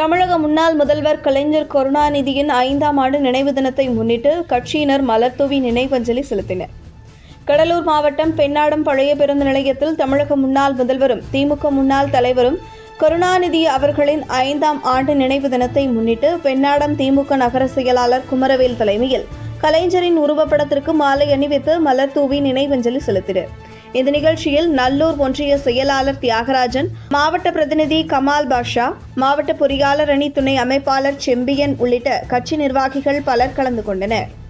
தமிழக முன்னாள் முதல்வர் கலைஞர் கருணாநிதியின் ஐந்தாம் ஆண்டு நினைவு தினத்தை முன்னிட்டு கட்சியினர் மலர்தூவி நினைவஞ்சலி செலுத்தினர் கடலூர் மாவட்டம் பெண்ணாடம் பழைய பேருந்து நிலையத்தில் தமிழக முன்னாள் முதல்வரும் திமுக முன்னாள் தலைவரும் கருணாநிதி அவர்களின் ஐந்தாம் ஆண்டு நினைவு தினத்தை முன்னிட்டு பெண்ணாடம் திமுக நகர செயலாளர் குமரவேல் தலைமையில் கலைஞரின் உருவப்படத்திற்கு மாலை அணிவித்து மலர்தூவி நினைவஞ்சலி செலுத்தினர் இந்த நிகழ்ச்சியில் நல்லூர் ஒன்றிய செயலாளர் தியாகராஜன் மாவட்ட பிரதிநிதி கமால் பாஷா மாவட்ட பொறியாளர் அணி துணை அமைப்பாளர் செம்பியன் உள்ளிட்ட கட்சி நிர்வாகிகள் பலர் கலந்து கொண்டனர்